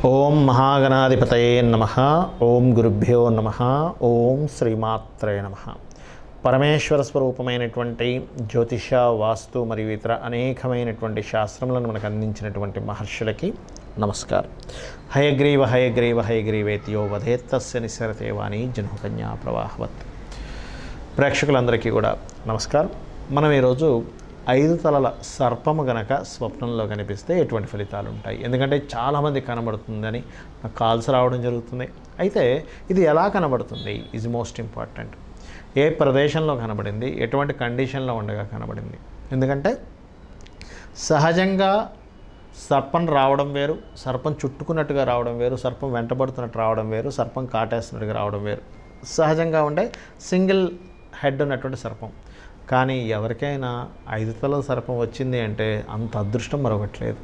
ఓం మహాగణాధిపతయే నమ ఓం గురుభ్యో నమ ఓం శ్రీమాత్రే నమ పరమేశ్వర స్వరూపమైనటువంటి జ్యోతిష వాస్తు మరియు ఇతర అనేకమైనటువంటి శాస్త్రములను మనకు అందించినటువంటి మహర్షులకి నమస్కారం హయగ్రీవ హయగ్రీవ హయగ్రీవేతియో వధేత్తస్య నిసరతే వాణి జన్మకన్యా ప్రవాహవత్ ప్రేక్షకులందరికీ కూడా నమస్కారం మనం ఈరోజు ఐదు తలల సర్పము గనక స్వప్నంలో కనిపిస్తే ఎటువంటి ఫలితాలు ఉంటాయి ఎందుకంటే చాలామంది కనబడుతుందని నాకు కాల్స్ రావడం జరుగుతుంది అయితే ఇది ఎలా కనబడుతుంది ఈజ్ మోస్ట్ ఇంపార్టెంట్ ఏ ప్రదేశంలో కనబడింది ఎటువంటి కండిషన్లో ఉండగా కనబడింది ఎందుకంటే సహజంగా సర్పం రావడం వేరు సర్పం చుట్టుకున్నట్టుగా రావడం వేరు సర్పం వెంటబడుతున్నట్టు రావడం వేరు సర్పం కాటేస్తున్నట్టుగా రావడం వేరు సహజంగా ఉండే సింగిల్ హెడ్ ఉన్నటువంటి సర్పం కానీ ఎవరికైనా ఐదు తలల సర్పం వచ్చింది అంటే అంత అదృష్టం మరొకటి లేదు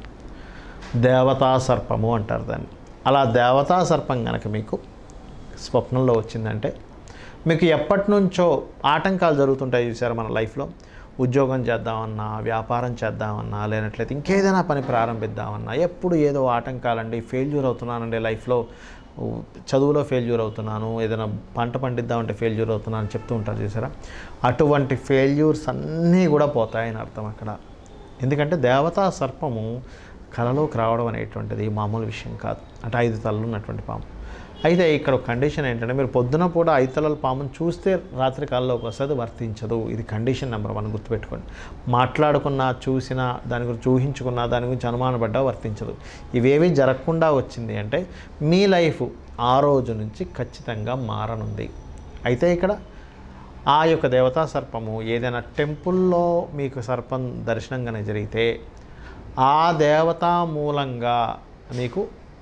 దేవతా సర్పము అంటారు దాన్ని అలా దేవతా సర్పం కనుక మీకు స్వప్నంలో వచ్చిందంటే మీకు ఎప్పటి నుంచో ఆటంకాలు జరుగుతుంటాయి చూసారు మన లైఫ్లో ఉద్యోగం చేద్దామన్నా వ్యాపారం చేద్దామన్నా లేనట్లయితే ఇంకేదైనా పని ప్రారంభిద్దామన్నా ఎప్పుడు ఏదో ఆటంకాలండి ఫెయిల్యూర్ అవుతున్నానండి లైఫ్లో ఉ, చదువులో ఫెయిల్యూర్ అవుతున్నాను ఏదైనా పంట పండిద్దామంటే ఫెయిల్యూర్ అవుతున్నాను అని చెప్తూ ఉంటారు చూసారా అటువంటి ఫెయిల్యూర్స్ అన్నీ కూడా పోతాయని అర్థం అక్కడ ఎందుకంటే దేవతా సర్పము కళలోకి రావడం అనేటువంటిది మామూలు విషయం కాదు అంటే ఐదు తలలు ఉన్నటువంటి పాము అయితే ఇక్కడ ఒక కండిషన్ ఏంటంటే మీరు పొద్దున పూట ఐదు తలల పామును చూస్తే రాత్రి కాలంలోకి వస్తుంది వర్తించదు ఇది కండిషన్ నెంబర్ వన్ గుర్తుపెట్టుకోండి మాట్లాడుకున్నా చూసినా దాని గురించి ఊహించుకున్నా దాని గురించి అనుమానపడ్డా వర్తించదు ఇవేవి జరగకుండా వచ్చింది అంటే మీ లైఫ్ ఆ రోజు నుంచి ఖచ్చితంగా మారనుంది అయితే ఇక్కడ ఆ యొక్క దేవతా సర్పము ఏదైనా టెంపుల్లో మీకు సర్పం దర్శనం కనుక జరిగితే ఆ దేవతా మూలంగా మీకు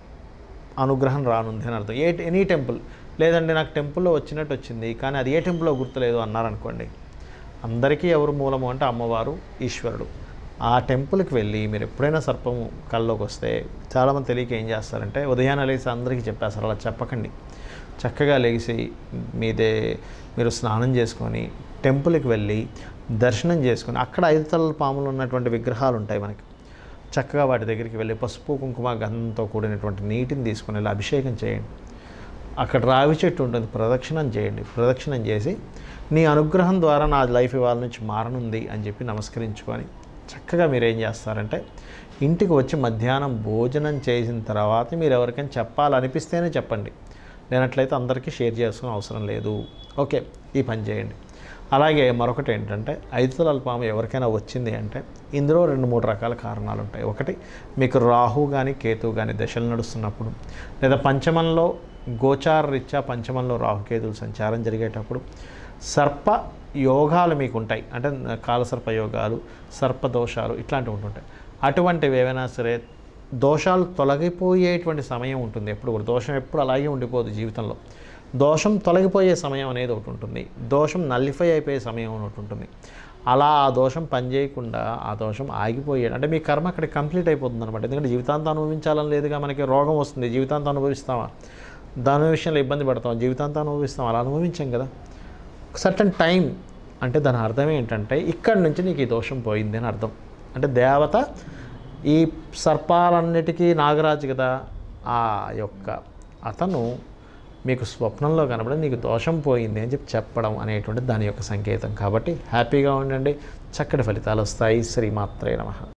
అనుగ్రహం రానుంది అని అర్థం ఏ ఎనీ టెంపుల్ లేదంటే నాకు టెంపుల్లో వచ్చినట్టు వచ్చింది కానీ అది ఏ టెంపుల్లో గుర్తులేదు అన్నారనుకోండి అందరికీ ఎవరు మూలము అంటే అమ్మవారు ఈశ్వరుడు ఆ టెంపుల్కి వెళ్ళి మీరు ఎప్పుడైనా సర్పము కల్లోకి వస్తే చాలామంది తెలియక ఏం చేస్తారంటే ఉదయాన్నే లేచి అందరికీ చెప్పేస్తారు అలా చెప్పకండి చక్కగా లేచి మీదే మీరు స్నానం చేసుకొని టెంపుల్కి వెళ్ళి దర్శనం చేసుకొని అక్కడ ఐదు తలల పాములు ఉన్నటువంటి విగ్రహాలు ఉంటాయి మనకి చక్కగా వాటి దగ్గరికి వెళ్ళి పసుపు కుంకుమ గంధంతో కూడినటువంటి నీటిని తీసుకుని వెళ్ళి అభిషేకం చేయండి అక్కడ రావి చెట్టు ఉంటుంది ప్రదక్షిణం చేయండి ప్రదక్షిణం చేసి నీ అనుగ్రహం ద్వారా నా లైఫ్ ఇవాళ నుంచి మారనుంది అని చెప్పి నమస్కరించుకొని చక్కగా మీరు ఏం చేస్తారంటే ఇంటికి వచ్చి మధ్యాహ్నం భోజనం చేసిన తర్వాత మీరు ఎవరికైనా చెప్పాలనిపిస్తేనే చెప్పండి లేనట్లయితే అందరికీ షేర్ చేసుకునే అవసరం లేదు ఓకే ఈ పని చేయండి అలాగే మరొకటి ఏంటంటే ఐదు తలల పాము ఎవరికైనా వచ్చింది అంటే ఇందులో రెండు మూడు రకాల కారణాలు ఉంటాయి ఒకటి మీకు రాహు కానీ కేతు కానీ దశలు నడుస్తున్నప్పుడు లేదా పంచమంలో గోచార రీత్యా పంచమంలో రాహుకేతులు సంచారం జరిగేటప్పుడు సర్ప యోగాలు మీకు ఉంటాయి అంటే కాలసర్ప యోగాలు సర్ప దోషాలు ఇట్లాంటివి ఉంటుంటాయి అటువంటివి ఏవైనా సరే దోషాలు తొలగిపోయేటువంటి సమయం ఉంటుంది ఎప్పుడు కూడా దోషం ఎప్పుడు అలాగే ఉండిపోదు జీవితంలో దోషం తొలగిపోయే సమయం అనేది ఒకటి ఉంటుంది దోషం నల్లిఫై అయిపోయే సమయం ఒకటి ఉంటుంది అలా ఆ దోషం పనిచేయకుండా ఆ దోషం ఆగిపోయాడు అంటే మీ కర్మ అక్కడ కంప్లీట్ అయిపోతుంది అనమాట ఎందుకంటే జీవితాంతం అనుభవించాలని లేదుగా మనకి రోగం వస్తుంది జీవితాంతం అనుభవిస్తామా దాని విషయంలో ఇబ్బంది పడతాం జీవితాంతం అనుభవిస్తాం అలా అనుభవించాం కదా సర్టన్ టైం అంటే దాని అర్థం ఏంటంటే ఇక్కడి నుంచి నీకు ఈ దోషం పోయింది అని అర్థం అంటే దేవత ఈ సర్పాలన్నిటికీ నాగరాజు కదా ఆ యొక్క అతను మీకు స్వప్నంలో కనబడి నీకు దోషం పోయింది అని చెప్పి చెప్పడం అనేటువంటి దాని యొక్క సంకేతం కాబట్టి హ్యాపీగా ఉండండి చక్కటి ఫలితాలు వస్తాయి శ్రీమాత్రే నమః